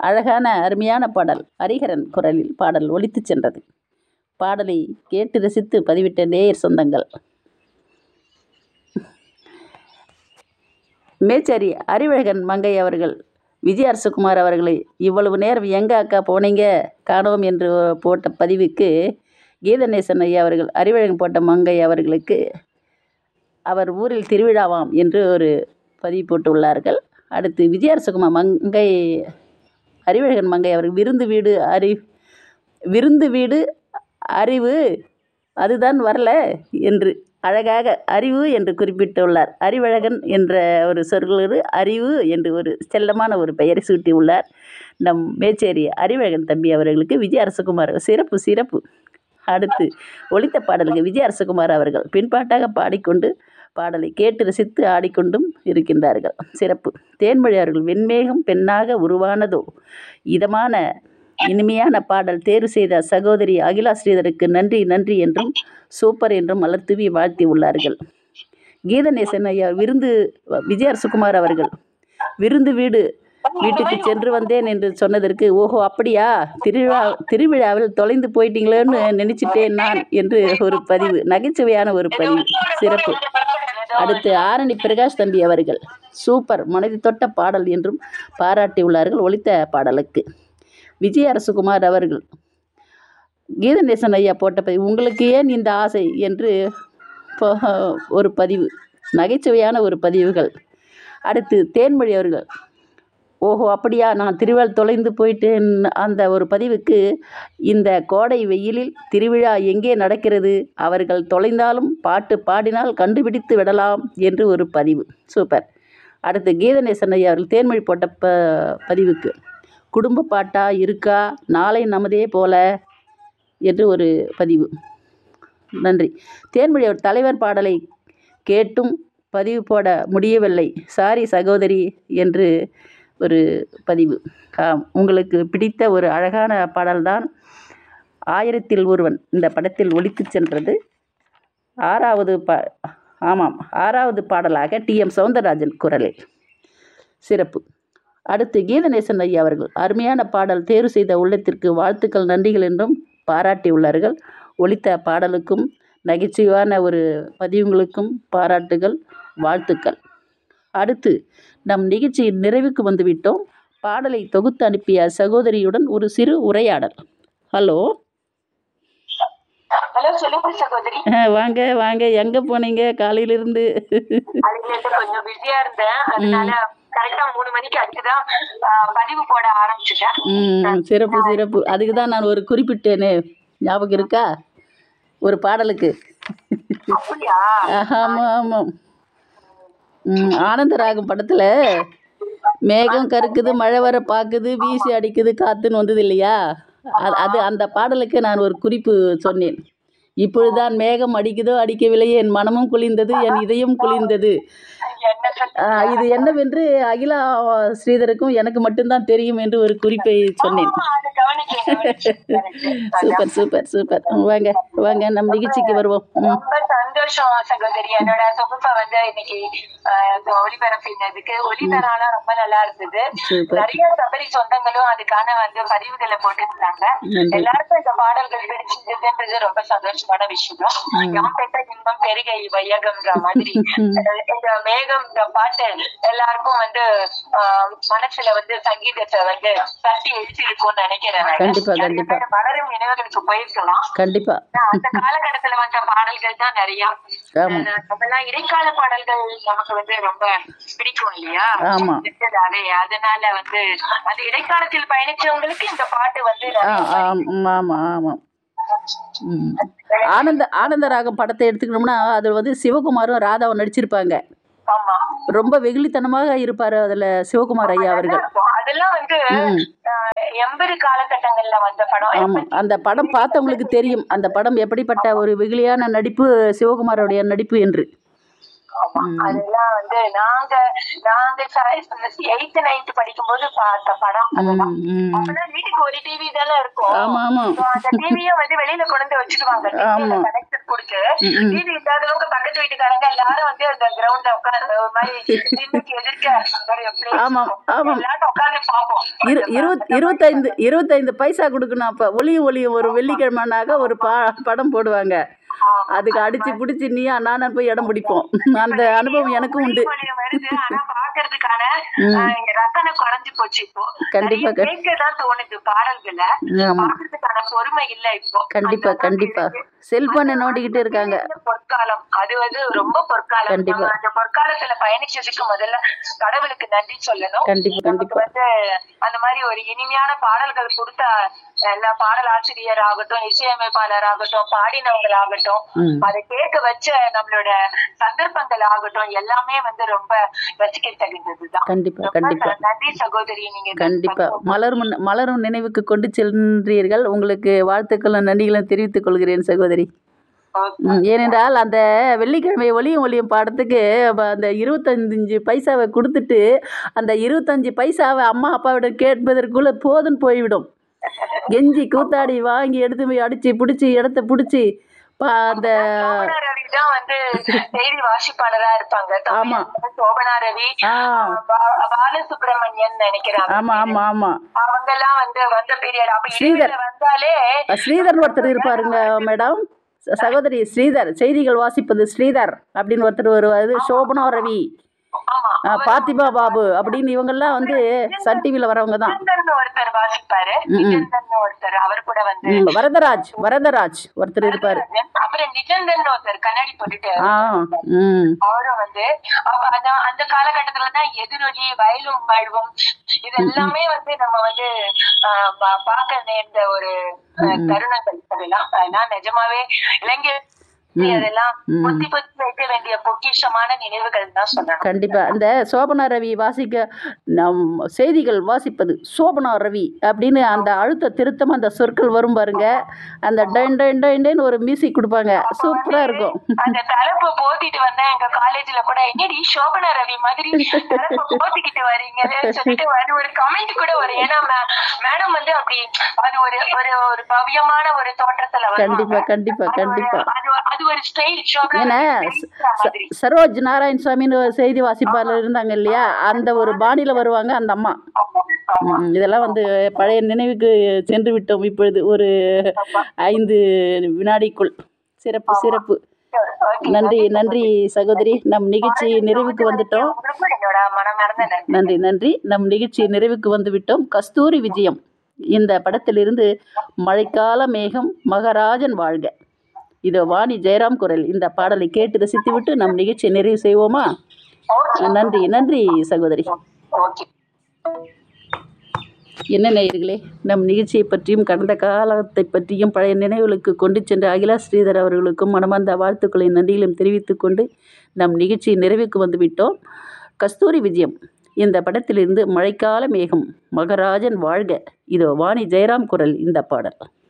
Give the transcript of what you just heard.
அழகான அருமையான பாடல் ஹரிஹரன் குரலில் பாடல் ஒலித்துச் சென்றது பாடலை கேட்டு ரசித்து பதிவிட்ட நேயர் சொந்தங்கள் மேச்சேரி அறிவழகன் மங்கை அவர்கள் விஜய் அரசகுமார் அவர்களை இவ்வளவு நேரம் எங்கே அக்கா போனீங்க காணோம் என்று போட்ட பதிவுக்கு கீதநேசன் ஐயா அவர்கள் அறிவழகன் போட்ட மங்கை அவர்களுக்கு அவர் ஊரில் திருவிழாவாம் என்று ஒரு பதிவு போட்டுள்ளார்கள் அடுத்து விஜய் அரசகுமார் மங்கை அறிவழகன் மங்கை அவர்கள் விருந்து வீடு அறி விருந்து வீடு அறிவு அதுதான் வரல என்று அழகாக அறிவு என்று குறிப்பிட்டுள்ளார் அறிவழகன் என்ற ஒரு சொற்களோடு அறிவு என்று ஒரு செல்லமான ஒரு பெயரை சூட்டியுள்ளார் நம் மேச்சேரி அறிவழகன் தம்பி அவர்களுக்கு விஜய் அரசகுமார் சிறப்பு சிறப்பு அடுத்து ஒலித்த பாடலுக்கு விஜய் அரசகுமார் அவர்கள் பின்பாட்டாக பாடிக்கொண்டு பாடலை கேட்டு ரசித்து ஆடிக்கொண்டும் இருக்கின்றார்கள் சிறப்பு தேன்மொழி அவர்கள் வெண்மேகம் பெண்ணாக உருவானதோ இதமான இனிமையான பாடல் தேர்வு செய்த சகோதரி அகிலா ஸ்ரீதருக்கு நன்றி நன்றி என்றும் சூப்பர் என்றும் மலர்தூவி வாழ்த்தி உள்ளார்கள் கீதநேசன் ஐயா விருந்து விஜய் அரசகுமார் அவர்கள் விருந்து வீடு வீட்டுக்கு சென்று வந்தேன் என்று சொன்னதற்கு ஓஹோ அப்படியா திருவிழா திருவிழாவில் தொலைந்து போயிட்டீங்களேன்னு நினைச்சிட்டேன் நான் என்று ஒரு பதிவு நகைச்சுவையான ஒரு பதிவு சிறப்பு அடுத்து ஆரணி பிரகாஷ் தம்பி அவர்கள் சூப்பர் மனதை தொட்ட பாடல் என்றும் பாராட்டியுள்ளார்கள் ஒலித்த பாடலுக்கு விஜய் அரசகுமார் அவர்கள் கீதநேசன் ஐயா போட்ட பதிவு உங்களுக்கு ஏன் இந்த ஆசை என்று போ- ஒரு பதிவு நகைச்சுவையான ஒரு பதிவுகள் அடுத்து தேன்மொழி அவர்கள் ஓஹோ அப்படியா நான் திருவிழா தொலைந்து போயிட்டேன் அந்த ஒரு பதிவுக்கு இந்த கோடை வெயிலில் திருவிழா எங்கே நடக்கிறது அவர்கள் தொலைந்தாலும் பாட்டு பாடினால் கண்டுபிடித்து விடலாம் என்று ஒரு பதிவு சூப்பர் அடுத்து கீதநேசன் ஐயா அவர்கள் தேன்மொழி போட்ட ப பதிவுக்கு குடும்ப பாட்டா இருக்கா நாளை நமதே போல என்று ஒரு பதிவு நன்றி தேன்மொழி அவர் தலைவர் பாடலை கேட்டும் பதிவு போட முடியவில்லை சாரி சகோதரி என்று ஒரு பதிவு ஆம் உங்களுக்கு பிடித்த ஒரு அழகான பாடல்தான் ஆயிரத்தில் ஒருவன் இந்த படத்தில் ஒலித்துச் சென்றது ஆறாவது பா ஆமாம் ஆறாவது பாடலாக டி எம் சௌந்தரராஜன் குரலில் சிறப்பு அடுத்து கீதநேசன் ஐயா அவர்கள் அருமையான பாடல் தேர்வு செய்த உள்ளத்திற்கு வாழ்த்துக்கள் நன்றிகள் என்றும் பாராட்டியுள்ளார்கள் ஒலித்த பாடலுக்கும் நகைச்சுவையான ஒரு பதிவுகளுக்கும் பாராட்டுகள் வாழ்த்துக்கள் அடுத்து நம் நிகழ்ச்சியின் நிறைவுக்கு வந்துவிட்டோம் பாடலை தொகுத்து அனுப்பிய சகோதரியுடன் ஒரு சிறு உரையாடல் ஹலோ ஹலோ சொல்லுங்க சகோதரி அஹ், வாங்க வாங்க எங்கே போனீங்க காலையிலிருந்து அதுல இருந்து கொஞ்சம் பிஸியா இருந்தேன் அதனால கரெக்டா மூணு மணிக்கு அதுக்குதான் ஆஹ், பதிவு போட ஆரம்பிச்சுட்டேன் ம் சிறப்பு சிறப்பு அதுக்கு தான் நான் ஒரு குறிப்பிட்டேனே ஞாபகம் இருக்கா ஒரு பாடலுக்கு அப்படியா ஆமாம் ஆமாம் ம் ஆனந்த ராகம் படத்தில் மேகம் கருக்குது மழை வர பார்க்குது வீசி அடிக்குது காத்துன்னு வந்தது இல்லையா அது அது அந்த பாடலுக்கு நான் ஒரு குறிப்பு சொன்னேன் இப்பொழுதுதான் மேகம் அடிக்குதோ அடிக்கவில்லையே என் மனமும் குளிர்ந்தது என் இதயம் குளிர்ந்தது என்ன சொல்ல ஆ, இது என்னவென்று அகிலா ஸ்ரீதருக்கும் எனக்கு மட்டும்தான் தெரியும் என்று ஒரு குறிப்பை சொன்னேன் அது கவனிக்கல, கவனிக்கல. சூப்பர் சூப்பர் சூப்பர் வாங்க வாங்க நம் நிகழ்ச்சிக்கு வருவோம் ம் ரொம்ப சந்தோஷம் சகோதரி என்னோட தொகுப்பை வந்து இன்னைக்கு ஆஹ், ஒளிபரப்பினதுக்கு ஒளிபரானா ரொம்ப நல்லா இருந்தது சூப்பர் நிறைய சபரி சொந்தங்களும் அதுக்கான வந்து பதிவுகளை போட்டுருந்தாங்க நன்றி எல்லாருக்கும் இந்த பாடல்கள் பிடிச்சிருந்ததுன்றது ரொம்ப சந்தோஷமான விஷயம் யாம் பெற்ற இன்பம் பெருகை வையகம்ன்ற மாதிரி அஹ் இந்த மேகம் இந்த பாட்டு எல்லாருக்கும் வந்து ஆஹ், மனசுல வந்து சங்கீதத்தை வந்து தட்டி எழுச்சிருக்கும்னு நினைக்கிறேன் நானு. கண்டிப்பா கண்டிப்பா அது மலரும் நினைவுகளுக்கு போயிருக்கலாம் கண்டிப்பா ஆனா, அந்த காலகட்டத்துல வந்த பாடல்கள் தான் நிறைய ஆமா அஹ் நம்மெல்லாம் இடைக்கால பாடல்கள் நமக்கு வந்து ரொம்ப பிடிக்கும் இல்லையா ஆமா அதே அதனால வந்து அந்த இடைக்காலத்தில் பயணிச்சவங்களுக்கு இந்த பாட்டு வந்து ஆ ஆமாம் ஆமாம் ஆமாம் ம் ஆனந்த ஆனந்த ராகம் படத்தை எடுத்துக்கணும்னா அதில் வந்து சிவகுமாரும் ராதாவும் நடிச்சிருப்பாங்க ஆமா ரொம்ப வெகுளித்தனமாக இருப்பார் அதில் சிவகுமார் ஐயா அவர்கள் அதெல்லாம் வந்து ம் ஆஹ், எண்பது காலகட்டங்கள்ல வந்த படம் ஆமாம் அந்த படம் பார்த்தவங்களுக்கு தெரியும் அந்த படம் எப்படிப்பட்ட ஒரு வெகுளியான நடிப்பு சிவகுமாரோடைய நடிப்பு என்று ஆமா. அதெல்லாம் வந்து நாங்க நாங்க எயித்து நைன்த் படிக்கும் போது பார்த்த படம் ம் ம் அப்பெல்லாம் வீட்டுக்கு ஒரு டிவி தானே இருக்கும் ஆமாம் ஆமாம் So, அந்த டிவியும் வந்து வெளியில கொண்டு வந்து வச்சிருவாங்க ஆமா. கனெக்ட் பாடல் கொடுத்து ம், ம். டிவி இல்லாதவங்க பக்கத்து வீட்டுக்காரங்க எல்லாரும் வந்து அந்த கிரவுண்ட்ல உட்கார்ந்து ஒரு மாதிரி டிவிக்கு எதிர்க்க ஒரு place ஆமாம், இருக்கும். ஆமாம். எல்லாரும் உட்கார்ந்து பார்ப்போம் இரு இருபத் இருபத்தைந்து இருபத்தைந்து பைசா கொடுக்கணும் அப்போ ஒளியும் ஒளியும் ஒரு வெள்ளிக்கிழமைனாக ஒரு பா படம் போடுவாங்க அதுக்கு அடிச்சு பிடிச்சி நீயா நானும் போய் இடம் பிடிப்போம் அந்த அனுபவம் எனக்கும் உண்டு ஒளியும் வருது ஆனா பாக்குறதுக்கான ம். அஹ், ரசனை குறைஞ்சு போச்சு இப்போ கண்டிப்பா, நிறைய கேட்கதான் தோணுது பாடல்களை ஆமாம் பாக்குறதுக்கான பொறுமை இல்ல இப்போ கண்டிப்பா அந்த கண்டிப்பா மாதிரி செல்போனை நோண்டிக்கிட்டு இருக்காங்க இந்த பொற்காலம் அது வந்து ரொம்ப பொற்காலம் கண்டிப்பா. நம்ம அந்த பொற்காலத்துல பயணிச்சதுக்கு முதல்ல கடவுளுக்கு நன்றி சொல்லணும் கண்டிப்பா நமக்கு கண்டிப்பா வந்து அந்த மாதிரி ஒரு இனிமையான பாடல்கள் கொடுத்த எல்லா பாடல் ஆசிரியர் ஆகட்டும் இசையமைப்பாளர் ஆகட்டும் பாடினவங்கள் ஆகட்டும் ம் அதை கேட்க வச்ச நம்மளோட சந்தர்ப்பங்கள் ஆகட்டும் எல்லாமே வந்து ரொம்ப ரசிக்க தகுந்ததுதான் கண்டிப்பா ரொம்ப கண்டிப்பா நன்றி சகோதரி நீங்க இது கண்டிப்பா பண்ண- மலரும் முன்- மலரும் நினைவுக்கு கொண்டு சென்றீர்கள் உங்களுக்கு வாழ்த்துக்களும் நன்றிகளும் தெரிவித்துக் கொள்கிறேன் சகோதரி ம், ஏனென்றால் அந்த வெள்ளிக்கிழமை ஒளியும் ஒளியும் பாடத்துக்கு அப்ப அந்த இருபத்தஞ்சு பைசாவை கொடுத்துட்டு அந்த இருபத்தஞ்சு பைசாவை அம்மா அப்பாவிடம் கேட்பதற்குள்ள போதும் போய்விடும் கெஞ்சி கூத்தாடி வாங்கி எடுத்து போய் அடிச்சு பிடிச்சி இடத்த பிடிச்சி பா அந்த சோபனா ரவி தான் வந்து செய்தி வாசிப்பாளரா இருப்பாங்க ஆமா. சோபனா ரவி ஆ பா- பாலசுப்ரமணியன் நினைக்கிறேன் ஆமா ஆமா ஆமா அவங்க எல்லாம் வந்து வந்த பீரியட் அப்ப ஸ்ரீதர். இடையில வந்தாலே ஸ்ரீதர் ஒருத்தர் இருப்பாருங்க மேடம் ச- சகோதரி ஸ்ரீதர் செய்திகள் வாசிப்பது ஸ்ரீதர் அப்படின்னு ஒருத்தர் வருவாரு சோபனா ரவி ஆமா ஆ, பார்த்திபா பாபு அப்படின்னு இவங்கெல்லாம் வந்து சன் டிவியில் வரவங்க தான் நிஜந்தர்னு ஒருத்தர் வாசிப்பாரு ம், ம். நிஜந்தர்னு ஒருத்தர் அவர் கூட வந்து ம், வரதராஜ் வரதராஜ் ஒருத்தர் இருப்பார் அப்புறம் நிஜந்தன் ஒருத்தர் கண்ணாடி போட்டுட்டு ஆ ம் அவரும் வந்து அப்ப அதான் அந்த காலகட்டத்துல தான் எதிரொலி வயலும் வாழ்வும் இது எல்லாமே வந்து நம்ம வந்து ஆஹ் பா- பார்க்க நேர்ந்த ஒரு ஆஹ், தருணங்கள் அதெல்லாம் அதெல்லாம் நிஜமாவே இளைஞர் அதெல்லாம் ம். பொத்தி பொத்தி வைக்க வேண்டிய பொக்கிஷமான நினைவுகள் தான் சொல்லணும் கண்டிப்பா அந்த சோபனா ரவி வாசிக்க நம் செய்திகள் வாசிப்பது சோபனா ரவி அப்படின்னு அந்த அழுத்த திருத்தமா அந்த சொற்கள் வரும் பாருங்க அந்த டைன் டைன் டைன்னு ஒரு மியூசிக் கொடுப்பாங்க சூப்பரா இருக்கும் அந்த தலைப்பு போத்திட்டு வந்தேன் எங்க காலேஜ்ல கூட என்னடி சோபனா ரவி மாதிரி தலைப்பு போத்திக்கிட்டு வரீங்கன்னு சொல்லிட்டு அது ஒரு கமெண்ட் கூட வரும் ஏன்னா மேடம் வந்து அப்படி அது ஒரு ஒரு ஒரு பவ்யமான ஒரு தோற்றத்துல கண்டிப்பா வருவாங்க கண்டிப்பா அது ஒரு- கண்டிப்பா அது ஒரு- அது ஒரு ஸ்டைல் சோபனா ஏன்னா ரவி பேசுற மாதிரி சரோஜ் நாராயண் சுவாமின்னு ஒரு செய்தி வாசிப்பாளர் இருந்தாங்க இல்லையா அந்த ஒரு பாணியில வருவாங்க அந்த அம்மா ஆமா, ஆமா. ம், இதெல்லாம் வந்து பழைய நினைவுக்கு சென்று விட்டோம் இப்பொழுது ஒரு ஐந்து வினாடிக்குள் சிறப்பு சிறப்பு Okay. நன்றி நன்றி சகோதரி நம் நிகழ்ச்சி நிறைவுக்கு வந்துட்டோம் உங்களுக்கும் என்னோட மனமார்ந்த நன்றி நன்றி நன்றி நம் நிகழ்ச்சி நிறைவுக்கு வந்து விட்டோம் கஸ்தூரி விஜயம் இந்த படத்திலிருந்து மழைக்கால மேகம் மகராஜன் வாழ்க இது வாணி ஜெயராம் குரல் இந்த பாடலை கேட்டு ரசித்துவிட்டு நம் நிகழ்ச்சியை நிறைவு செய்வோமா Okay. நன்றி நன்றி சகோதரி Okay. என்ன நேயர்களே நம் நிகழ்ச்சியை பற்றியும் கடந்த காலத்தை பற்றியும் பழைய நினைவுகளுக்கு கொண்டு சென்ற அகிலா ஸ்ரீதர் அவர்களுக்கும் மனமார்ந்த வாழ்த்துக்களை நன்றிகளையும் தெரிவித்துக் கொண்டு நம் நிகழ்ச்சி நிறைவுக்கு வந்துவிட்டோம் கஸ்தூரி விஜயம் இந்த படத்திலிருந்து மழைக்கால மேகம் மகராஜன் வாழ்க இதோ வாணி ஜெயராம் குரல் இந்த பாடல்